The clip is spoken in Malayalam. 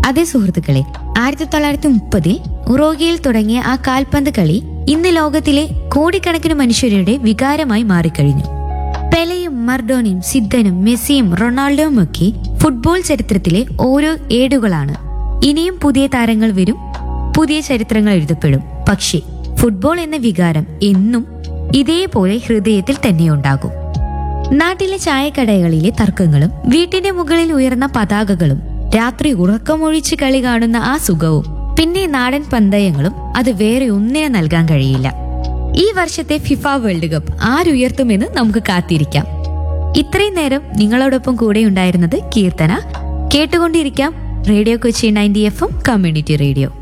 അതേ സുഹൃത്തുക്കളെ ആയിരത്തി തൊള്ളായിരത്തി മുപ്പതിൽ ഉറോഗിയിൽ തുടങ്ങിയ ആ കാൽപന്ത് കളി ഇന്ന് ലോകത്തിലെ കോടിക്കണക്കിന് മനുഷ്യരുടെ വികാരമായി മാറിക്കഴിഞ്ഞു പെലയും മർഡോണയും സിദ്ധനും മെസ്സിയും റൊണാൾഡോയും ഒക്കെ ഫുട്ബോൾ ചരിത്രത്തിലെ ഓരോ ഏടുകളാണ് ഇനിയും പുതിയ താരങ്ങൾ വരും പുതിയ ചരിത്രങ്ങൾ എഴുതപ്പെടും പക്ഷേ ഫുട്ബോൾ എന്ന വികാരം എന്നും ഇതേപോലെ ഹൃദയത്തിൽ തന്നെയുണ്ടാകും നാട്ടിലെ ചായക്കടകളിലെ തർക്കങ്ങളും വീട്ടിന്റെ മുകളിൽ ഉയർന്ന പതാകകളും രാത്രി ഉറക്കമൊഴിച്ച് കളി കാണുന്ന ആ സുഖവും പിന്നെ നാടൻ പന്തയങ്ങളും അത് വേറെ ഒന്നിനെ നൽകാൻ കഴിയില്ല ഈ വർഷത്തെ ഫിഫ വേൾഡ് കപ്പ് ആരുയർത്തുമെന്ന് നമുക്ക് കാത്തിരിക്കാം ഇത്രയും നേരം നിങ്ങളോടൊപ്പം കൂടെ ഉണ്ടായിരുന്നത് കീർത്തന കേട്ടുകൊണ്ടിരിക്കാം radio Kochi ninety F M community radio